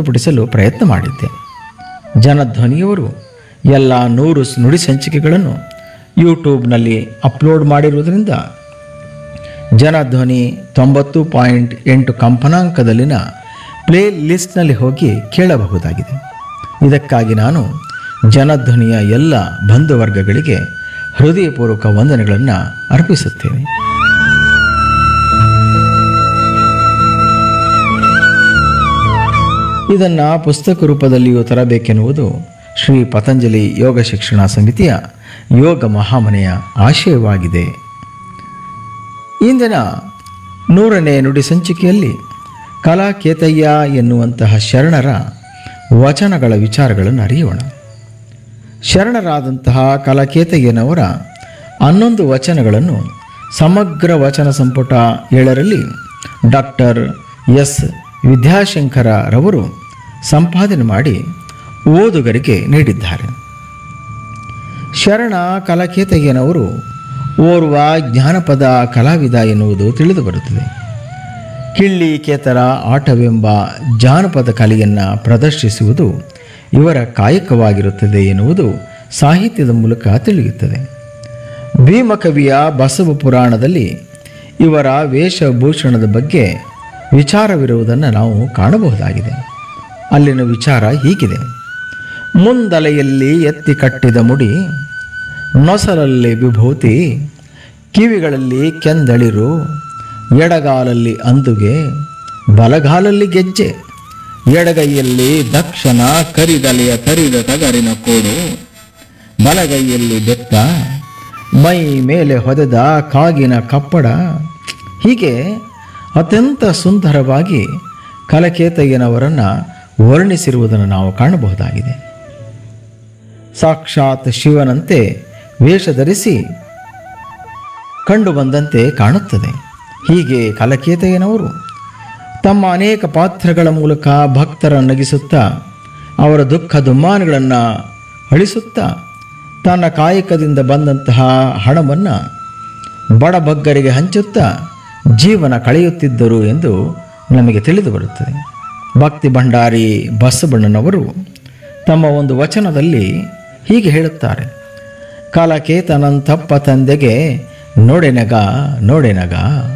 ಪ್ರಸ್ತುತಪಡಿಸಲು ಪ್ರಯತ್ನ ಮಾಡಿದ್ದೆ ಜನಧ್ವನಿಯವರು ಎಲ್ಲ ನೂರು ಸ್- ನುಡಿ ಸಂಚಿಕೆಗಳನ್ನು ಯೂಟ್ಯೂಬ್ನಲ್ಲಿ ಅಪ್ಲೋಡ್ ಮಾಡಿರುವುದರಿಂದ ಜನಧ್ವನಿ ತೊಂಬತ್ತು ಪಾಯಿಂಟ್ ಎಂಟು ಕಂಪನಾಂಕದಲ್ಲಿನ ಪ್ಲೇ ಲಿಸ್ಟ್ನಲ್ಲಿ ಹೋಗಿ ಕೇಳಬಹುದಾಗಿದೆ ಇದಕ್ಕಾಗಿ ನಾನು ಜನಧ್ವನಿಯ ಎಲ್ಲ ಬಂಧುವರ್ಗಗಳಿಗೆ ಹೃದಯಪೂರ್ವಕ ವಂದನೆಗಳನ್ನು ಅರ್ಪಿಸುತ್ತೇನೆ ಇದನ್ನು ಪುಸ್ತಕ ರೂಪದಲ್ಲಿಯೂ ತರಬೇಕೆನ್ನುವುದು ಶ್ರೀ ಪತಂಜಲಿ ಯೋಗ ಶಿಕ್ಷಣ ಸಮಿತಿಯ ಯೋಗ ಮಹಾಮನೆಯ ಆಶಯವಾಗಿದೆ ಇಂದಿನ ನೂರನೇ ನುಡಿ ಸಂಚಿಕೆಯಲ್ಲಿ ಕಲಾಕೇತಯ್ಯ ಎನ್ನುವಂತಹ ಶರಣರ ವಚನಗಳ ವಿಚಾರಗಳನ್ನು ಅರಿಯೋಣ ಶರಣರಾದಂತಹ ಕಲಾಕೇತಯ್ಯನವರ ಹನ್ನೊಂದು ವಚನಗಳನ್ನು ಸಮಗ್ರ ವಚನ ಸಂಪುಟ ಏಳರಲ್ಲಿ ಡಾಕ್ಟರ್ ಎಸ್ ವಿದ್ಯಾಶಂಕರರವರು ಸಂಪಾದನೆ ಮಾಡಿ ಓದುಗರಿಗೆ ನೀಡಿದ್ದಾರೆ ಶರಣ ಕಲಾಕೇತಯ್ಯನವರು ಓರ್ವ ಜ್ಞಾನಪದ ಕಲಾವಿದ ಎನ್ನುವುದು ತಿಳಿದು ಬರುತ್ತದೆ ಕಿಳ್ಳಿ ಕೇತರ ಆಟವೆಂಬ ಜಾನಪದ ಕಲೆಯನ್ನು ಪ್ರದರ್ಶಿಸುವುದು ಇವರ ಕಾಯಕವಾಗಿರುತ್ತದೆ ಎನ್ನುವುದು ಸಾಹಿತ್ಯದ ಮೂಲಕ ತಿಳಿಯುತ್ತದೆ ಭೀಮಕವಿಯ ಬಸವ ಪುರಾಣದಲ್ಲಿ ಇವರ ವೇಷಭೂಷಣದ ಬಗ್ಗೆ ವಿಚಾರವಿರುವುದನ್ನು ನಾವು ಕಾಣಬಹುದಾಗಿದೆ ಅಲ್ಲಿನ ವಿಚಾರ ಹೀಗಿದೆ ಮುಂದಲೆಯಲ್ಲಿ ಎತ್ತಿ ಕಟ್ಟಿದ ಮುಡಿ ನೊಸಲಲ್ಲಿ ವಿಭೂತಿ ಕಿವಿಗಳಲ್ಲಿ ಕೆಂದಳಿರು ಎಡಗಾಲಲ್ಲಿ ಅಂದುಗೆ ಬಲಗಾಲಲ್ಲಿ ಗೆಜ್ಜೆ ಎಡಗೈಯಲ್ಲಿ ದಕ್ಷನ ಕರಿದಲೆಯ ತರಿದ ತಗರಿನ ಕೋಡು ಬಲಗೈಯಲ್ಲಿ ಬೆತ್ತ ಮೈ ಮೇಲೆ ಹೊದೆದ ಕಾಗಿನ ಕಪ್ಪಡ ಹೀಗೆ ಅತ್ಯಂತ ಸುಂದರವಾಗಿ ಕಲಕೇತಯ್ಯನವರನ್ನು ವರ್ಣಿಸಿರುವುದನ್ನು ನಾವು ಕಾಣಬಹುದಾಗಿದೆ ಸಾಕ್ಷಾತ್ ಶಿವನಂತೆ ವೇಷ ಧರಿಸಿ ಕಂಡುಬಂದಂತೆ ಕಾಣುತ್ತದೆ ಹೀಗೆ ಕಲಕೇತಯ್ಯನವರು ತಮ್ಮ ಅನೇಕ ಪಾತ್ರಗಳ ಮೂಲಕ ಭಕ್ತರ ನಗಿಸುತ್ತಾ ಅವರ ದುಃಖ ದುಮ್ಮಾನಗಳನ್ನು ಅಳಿಸುತ್ತಾ ತನ್ನ ಕಾಯಕದಿಂದ ಬಂದಂತಹ ಹಣವನ್ನು ಬಡಬಗ್ಗರಿಗೆ ಹಂಚುತ್ತಾ ಜೀವನ ಕಳೆಯುತ್ತಿದ್ದರು ಎಂದು ನಮಗೆ ತಿಳಿದು ಬರುತ್ತದೆ ಭಕ್ತಿ ಭಂಡಾರಿ ಬಸವಣ್ಣನವರು ತಮ್ಮ ಒಂದು ವಚನದಲ್ಲಿ ಹೀಗೆ ಹೇಳುತ್ತಾರೆ ಕಾಲಕೇತನಂತಪ್ಪ ತಂದೆಗೆ ನೋಡೆನಗ ನೋಡೆನಗ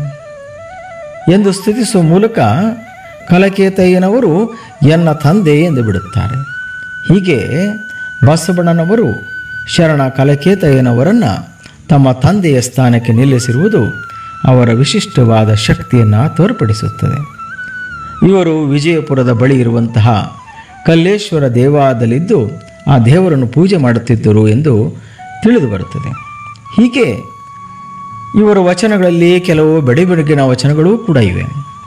ಎಂದು ಸ್ತುತಿಸುವ ಮೂಲಕ ಕಲಕೇತಯ್ಯನವರು ಎನ್ನ ತಂದೆ ಎಂದು ಬಿಡುತ್ತಾರೆ ಹೀಗೆ ಬಸವಣ್ಣನವರು ಶರಣ ಕಲಕೇತಯ್ಯನವರನ್ನು ತಮ್ಮ ತಂದೆಯ ಸ್ಥಾನಕ್ಕೆ ನಿಲ್ಲಿಸಿರುವುದು ಅವರ ವಿಶಿಷ್ಟವಾದ ಶಕ್ತಿಯನ್ನು ತೋರ್ಪಡಿಸುತ್ತದೆ ಇವರು ವಿಜಯಪುರದ ಬಳಿ ಇರುವಂತಹ ಕಲ್ಲೇಶ್ವರ ದೇವಾಲಯದಲ್ಲಿದ್ದು ಆ ದೇವರನ್ನು ಪೂಜೆ ಮಾಡುತ್ತಿದ್ದರು ಎಂದು ತಿಳಿದು ಬರುತ್ತದೆ ಹೀಗೆ ಇವರ ವಚನಗಳಲ್ಲಿ ಕೆಲವು ಬೆಡಿ ಬೆಳಗಿನ ವಚನಗಳೂ ಕೂಡ ಇವೆ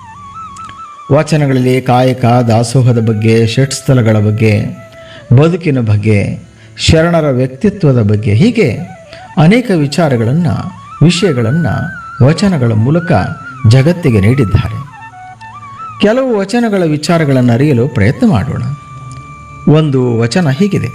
ವಚನಗಳಲ್ಲಿ ಕಾಯಕ ದಾಸೋಹದ ಬಗ್ಗೆ ಷಟ್ಸ್ಥಲಗಳ ಬಗ್ಗೆ ಬದುಕಿನ ಬಗ್ಗೆ ಶರಣರ ವ್ಯಕ್ತಿತ್ವದ ಬಗ್ಗೆ ಹೀಗೆ ಅನೇಕ ವಿಚಾರಗಳನ್ನು ವಿಷಯಗಳನ್ನು ವಚನಗಳ ಮೂಲಕ ಜಗತ್ತಿಗೆ ನೀಡಿದ್ದಾರೆ ಕೆಲವು ವಚನಗಳ ವಿಚಾರಗಳನ್ನು ಅರಿಯಲು ಪ್ರಯತ್ನ ಮಾಡೋಣ ಒಂದು ವಚನ ಹೀಗಿದೆ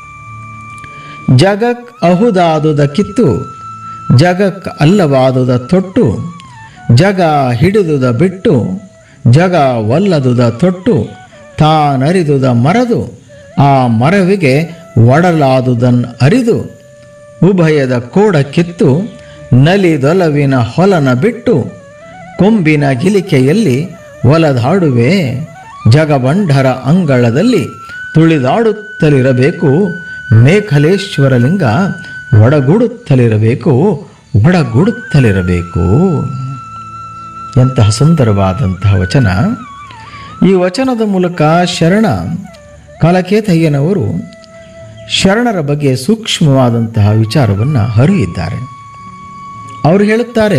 ಜಗಕ್ ಅಹುದಾದುದ ಕಿತ್ತು ಜಗಕ್ ಅಲ್ಲವಾದುದ ತೊಟ್ಟು ಜಗ ಹಿಡಿದುದ ಬಿಟ್ಟು ಜಗ ಒಲ್ಲದುದ ತೊಟ್ಟು ತಾನರಿದುದ ಮರದು ಆ ಮರವಿಗೆ ಒಡಲಾದುದನ್ ಅರಿದು ಉಭಯದ ಕೋಡ ಕಿತ್ತು ನಲಿದೊಲವಿನ ಹೊಲನ ಬಿಟ್ಟು ಕೊಂಬಿನ ಗಿಲಿಕೆಯಲ್ಲಿ ಒಲದಾಡುವೆ ಜಗಬಂಢರ ಅಂಗಳದಲ್ಲಿ ತುಳಿದಾಡುತ್ತಲಿರಬೇಕು ಮೇಖಲೇಶ್ವರ ಲಿಂಗ ಒಡಗೂಡುತ್ತಲಿರಬೇಕು ಒಡಗೂಡುತ್ತಲಿರಬೇಕು ಎಂತಹ ಸುಂದರವಾದಂತಹ ವಚನ ಈ ವಚನದ ಮೂಲಕ ಶರಣ ಕಾಲಕೇತಯ್ಯನವರು ಶರಣರ ಬಗ್ಗೆ ಸೂಕ್ಷ್ಮವಾದಂತಹ ವಿಚಾರವನ್ನು ಹರಿಯಿದ್ದಾರೆ ಅವರು ಹೇಳುತ್ತಾರೆ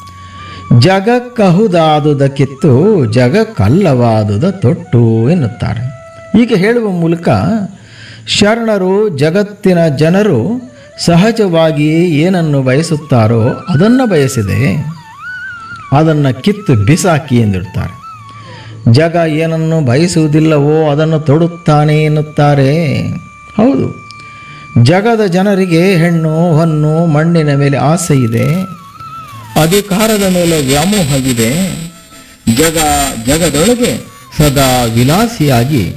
ಜಗಕ್ಕಹುದಾದುದಕ್ಕಿತ್ತು ಜಗಕ್ಕಲ್ಲವಾದುದ ತೊಟ್ಟು ಎನ್ನುತ್ತಾರೆ ಹೀಗೆ ಹೇಳುವ ಮೂಲಕ ಶರಣರು ಜಗತ್ತಿನ ಜನರು ಸಹಜವಾಗಿ ಏನನ್ನು ಬಯಸುತ್ತಾರೋ ಅದನ್ನು ಬಯಸಿದೆ ಅದನ್ನು ಕಿತ್ತು ಬಿಸಾಕಿ ಎಂದಿಡ್ತಾರೆ ಜಗ ಏನನ್ನು ಬಯಸುವುದಿಲ್ಲವೋ ಅದನ್ನು ತೊಡುತ್ತಾನೆ ಎನ್ನುತ್ತಾರೆ ಹೌದು ಜಗದ ಜನರಿಗೆ ಹೆಣ್ಣು ಹೊನ್ನು ಮಣ್ಣಿನ ಮೇಲೆ ಆಸೆ ಇದೆ ಅಧಿಕಾರದ ಮೇಲೆ ವ್ಯಾಮೋಹವಿದೆ ಜಗ ಜಗದೊಳಗೆ ಸದಾ ವಿಲಾಸಿಯಾಗಿ